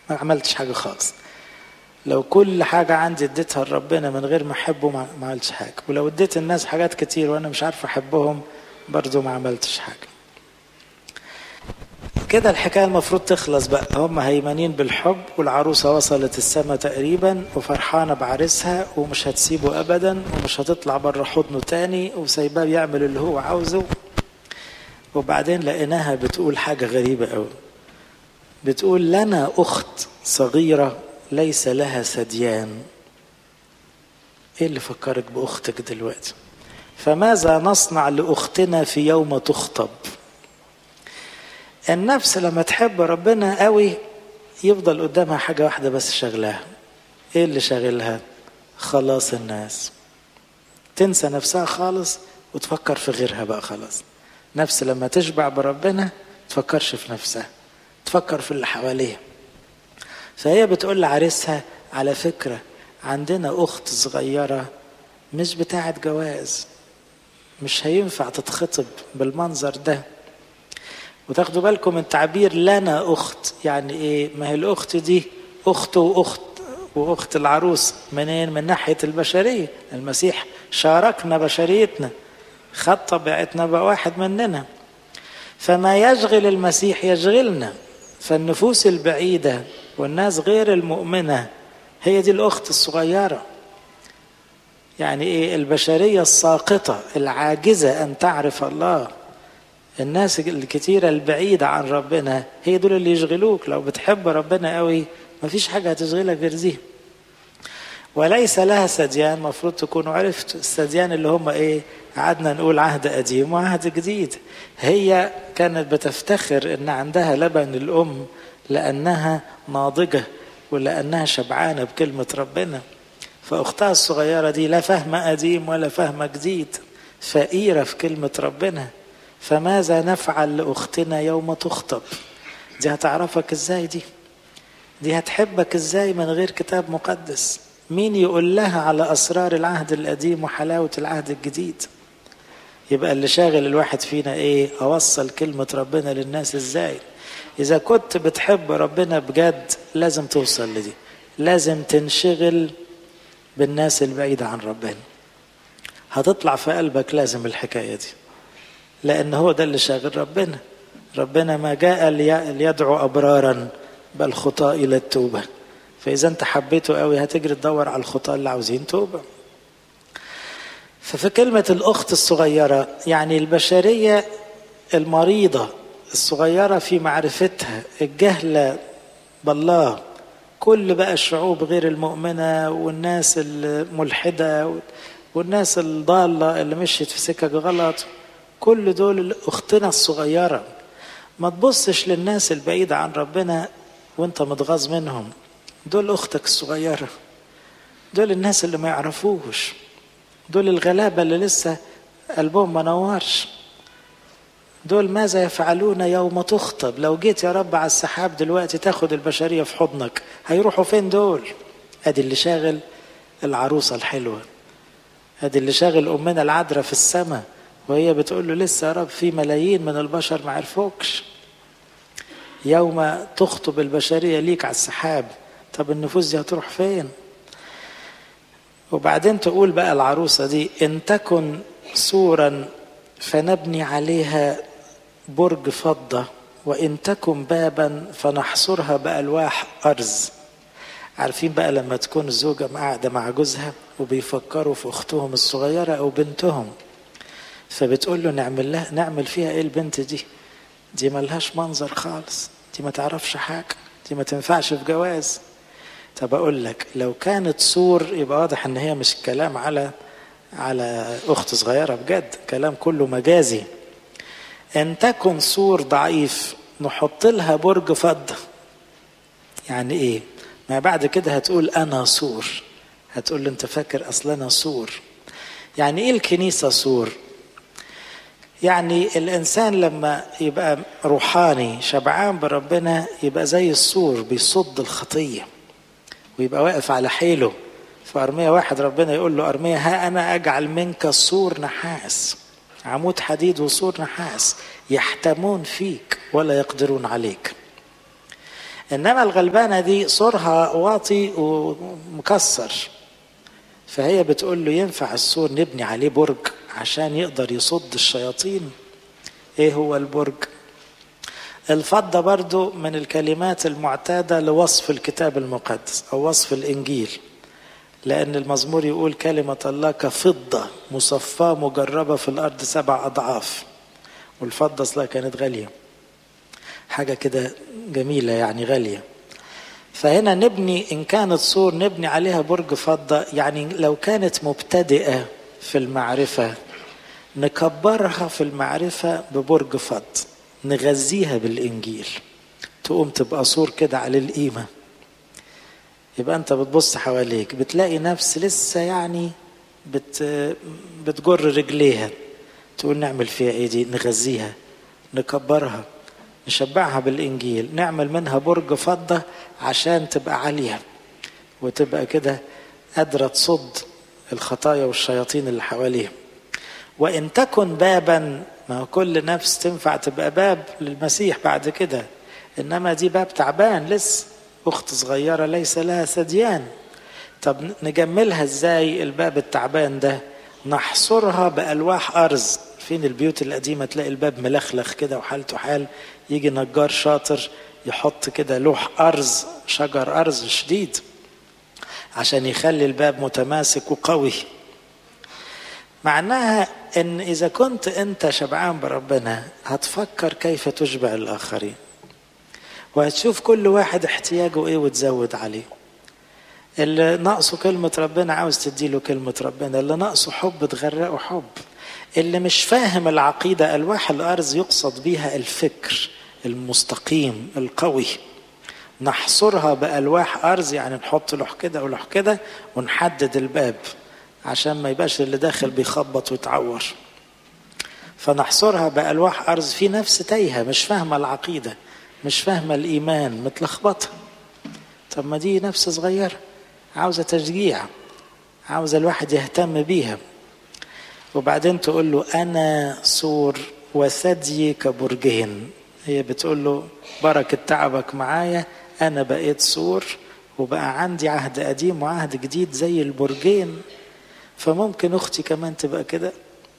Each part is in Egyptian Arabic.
ما عملتش حاجة خالص لو كل حاجة عندي اديتها لربنا من غير ما أحبه ما ما عملتش حاجة ولو اديت الناس حاجات كتير وأنا مش عارف أحبهم برضو ما عملتش حاجة كده الحكاية المفروض تخلص بقى هم هيمنين بالحب والعروسة وصلت السما تقريبا وفرحانة بعريسها ومش هتسيبه أبدا ومش هتطلع بره حضنه تاني وسايباه يعمل اللي هو عاوزه وبعدين لقيناها بتقول حاجة غريبة قوي بتقول لنا أخت صغيرة ليس لها ثديان ايه اللي فكرك باختك دلوقتي فماذا نصنع لاختنا في يوم تخطب النفس لما تحب ربنا قوي يفضل قدامها حاجة واحدة بس شغلاها ايه اللي شاغلها خلاص الناس تنسى نفسها خالص وتفكر في غيرها بقى خلاص نفس لما تشبع بربنا تفكرش في نفسها تفكر في اللي حواليها فهي بتقول لعريسها على فكرة عندنا أخت صغيرة مش بتاعة جواز مش هينفع تتخطب بالمنظر ده وتاخدوا بالكم من تعبير لنا أخت يعني إيه ما هي الأخت دي أخت وأخت وأخت العروس منين من ناحية البشرية المسيح شاركنا بشريتنا خد طبيعتنا بقى واحد مننا فما يشغل المسيح يشغلنا فالنفوس البعيدة والناس غير المؤمنة هي دي الأخت الصغيرة يعني إيه البشرية الساقطة العاجزة أن تعرف الله الناس الكتيرة البعيدة عن ربنا هي دول اللي يشغلوك لو بتحب ربنا قوي مفيش حاجة هتشغلك غير دي وليس لها سديان مفروض تكونوا عرفتوا السديان اللي هم ايه قعدنا نقول عهد قديم وعهد جديد هي كانت بتفتخر ان عندها لبن الام لانها ناضجه ولانها شبعانه بكلمه ربنا فاختها الصغيره دي لا فاهمه قديم ولا فاهمه جديد فقيره في كلمه ربنا فماذا نفعل لاختنا يوم تخطب دي هتعرفك ازاي دي دي هتحبك ازاي من غير كتاب مقدس مين يقول لها على اسرار العهد القديم وحلاوه العهد الجديد يبقى اللي شاغل الواحد فينا ايه اوصل كلمه ربنا للناس ازاي اذا كنت بتحب ربنا بجد لازم توصل لدي لازم تنشغل بالناس البعيده عن ربنا هتطلع في قلبك لازم الحكايه دي لان هو ده اللي شاغل ربنا ربنا ما جاء ليدعو ابرارا بل خطاة الى التوبه فاذا انت حبيته قوي هتجري تدور على الخطاة اللي عاوزين توبه ففي كلمة الأخت الصغيرة يعني البشرية المريضة الصغيرة في معرفتها الجهلة بالله كل بقى الشعوب غير المؤمنة والناس الملحدة والناس الضالة اللي مشيت في سكك غلط كل دول أختنا الصغيرة ما تبصش للناس البعيدة عن ربنا وانت متغاظ منهم دول أختك الصغيرة دول الناس اللي ما يعرفوش دول الغلابة اللي لسه قلبهم ما نورش دول ماذا يفعلون يوم تخطب لو جيت يا رب على السحاب دلوقتي تاخد البشرية في حضنك هيروحوا فين دول ادي اللي شاغل العروسة الحلوة ادي اللي شاغل امنا العذراء في السماء وهي بتقول له لسه يا رب في ملايين من البشر ما عرفوكش يوم تخطب البشرية ليك على السحاب طب النفوس دي هتروح فين وبعدين تقول بقى العروسة دي إن تكن سورا فنبني عليها برج فضة وإن تكن بابا فنحصرها بألواح أرز عارفين بقى لما تكون الزوجة قاعدة مع جوزها وبيفكروا في أختهم الصغيرة أو بنتهم فبتقول له نعمل لها نعمل فيها إيه البنت دي دي ملهاش منظر خالص دي ما تعرفش حاجة دي ما تنفعش في جواز طب اقول لك لو كانت سور يبقى واضح ان هي مش كلام على على اخت صغيره بجد كلام كله مجازي ان تكن سور ضعيف نحط لها برج فضه يعني ايه ما بعد كده هتقول انا سور هتقول له انت فاكر اصل انا سور يعني ايه الكنيسه سور يعني الانسان لما يبقى روحاني شبعان بربنا يبقى زي السور بيصد الخطيه ويبقى واقف على حيله في أرمية واحد ربنا يقول له أرمية ها أنا أجعل منك سور نحاس عمود حديد وسور نحاس يحتمون فيك ولا يقدرون عليك انما الغلبانه دي سورها واطي ومكسر فهي بتقول له ينفع السور نبني عليه برج عشان يقدر يصد الشياطين ايه هو البرج الفضه برضو من الكلمات المعتاده لوصف الكتاب المقدس او وصف الانجيل لان المزمور يقول كلمه الله كفضه مصفاه مجربه في الارض سبع اضعاف والفضه اصلها كانت غاليه حاجه كده جميله يعني غاليه فهنا نبني ان كانت سور نبني عليها برج فضه يعني لو كانت مبتدئه في المعرفه نكبرها في المعرفه ببرج فض نغذيها بالانجيل تقوم تبقى سور كده على القيمه يبقى انت بتبص حواليك بتلاقي نفس لسه يعني بت بتجر رجليها تقول نعمل فيها ايه دي نغذيها نكبرها نشبعها بالانجيل نعمل منها برج فضه عشان تبقى عاليه وتبقى كده قادره تصد الخطايا والشياطين اللي حواليها وان تكن بابا ما هو كل نفس تنفع تبقى باب للمسيح بعد كده انما دي باب تعبان لسه اخت صغيره ليس لها ثديان طب نجملها ازاي الباب التعبان ده نحصرها بالواح ارز فين البيوت القديمه تلاقي الباب ملخلخ كده وحالته حال يجي نجار شاطر يحط كده لوح ارز شجر ارز شديد عشان يخلي الباب متماسك وقوي معناها ان اذا كنت انت شبعان بربنا هتفكر كيف تشبع الاخرين وهتشوف كل واحد احتياجه ايه وتزود عليه اللي ناقصه كلمة ربنا عاوز تديله كلمة ربنا اللي ناقصه حب تغرقه حب اللي مش فاهم العقيدة ألواح الأرز يقصد بيها الفكر المستقيم القوي نحصرها بألواح أرز يعني نحط لوح كده ولوح كده ونحدد الباب عشان ما يبقاش اللي داخل بيخبط ويتعور فنحصرها بألواح أرز في نفس تايهة مش فاهمة العقيدة مش فاهمة الإيمان متلخبطة طب ما دي نفس صغيرة عاوزة تشجيع عاوزة الواحد يهتم بيها وبعدين تقول له أنا سور وثدي كبرجين هي بتقول له بركة تعبك معايا أنا بقيت سور وبقى عندي عهد قديم وعهد جديد زي البرجين فممكن أختي كمان تبقى كده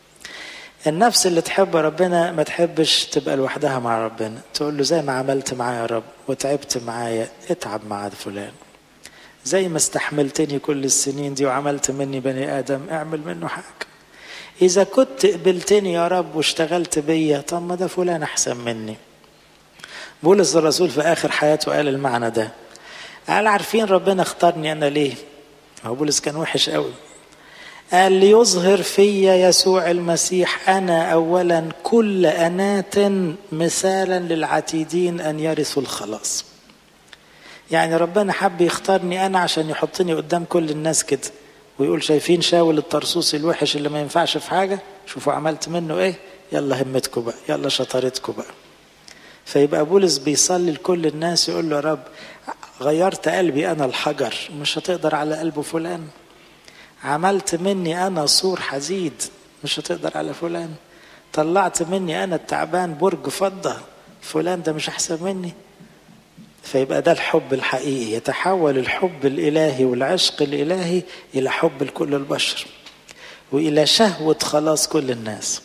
النفس اللي تحب ربنا ما تحبش تبقى لوحدها مع ربنا تقول له زي ما عملت معايا يا رب وتعبت معايا اتعب مع فلان زي ما استحملتني كل السنين دي وعملت مني بني ادم اعمل منه حاجه اذا كنت قبلتني يا رب واشتغلت بيا طب ما ده فلان احسن مني بولس الرسول في اخر حياته قال المعنى ده قال عارفين ربنا اختارني انا ليه هو بولس كان وحش قوي قال ليظهر في يسوع المسيح انا اولا كل انات مثالا للعتيدين ان يرثوا الخلاص يعني ربنا حب يختارني انا عشان يحطني قدام كل الناس كده ويقول شايفين شاول الطرسوسي الوحش اللي ما ينفعش في حاجه شوفوا عملت منه ايه يلا همتكم بقى يلا شطارتكم بقى فيبقى بولس بيصلي لكل الناس يقول له يا رب غيرت قلبي انا الحجر مش هتقدر على قلب فلان عملت مني انا سور حديد مش هتقدر على فلان طلعت مني انا التعبان برج فضه فلان ده مش احسن مني فيبقى ده الحب الحقيقي يتحول الحب الالهي والعشق الالهي الى حب لكل البشر والى شهوه خلاص كل الناس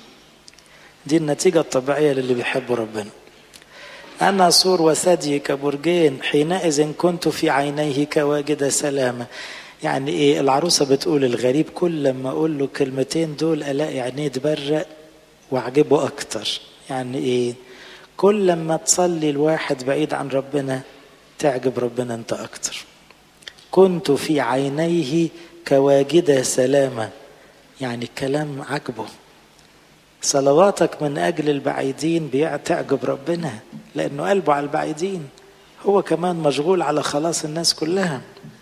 دي النتيجه الطبيعيه للي بيحبوا ربنا أنا سور وثدي كبرجين حينئذ كنت في عينيه كواجد سلامة يعني ايه العروسه بتقول الغريب كل لما اقول له كلمتين دول الاقي عينيه تبرق واعجبه اكتر يعني ايه كل لما تصلي الواحد بعيد عن ربنا تعجب ربنا انت اكتر كنت في عينيه كواجد سلامه يعني الكلام عجبه صلواتك من اجل البعيدين تعجب ربنا لانه قلبه على البعيدين هو كمان مشغول على خلاص الناس كلها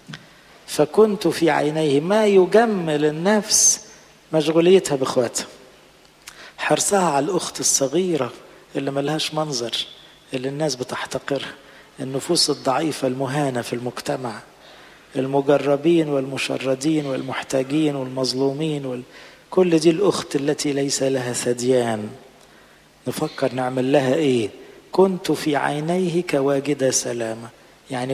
فكنت في عينيه ما يجمل النفس مشغوليتها باخواتها حرصها على الاخت الصغيره اللي ملهاش منظر اللي الناس بتحتقرها النفوس الضعيفه المهانه في المجتمع المجربين والمشردين والمحتاجين والمظلومين وال... كل دي الاخت التي ليس لها ثديان نفكر نعمل لها ايه كنت في عينيه كواجد سلامة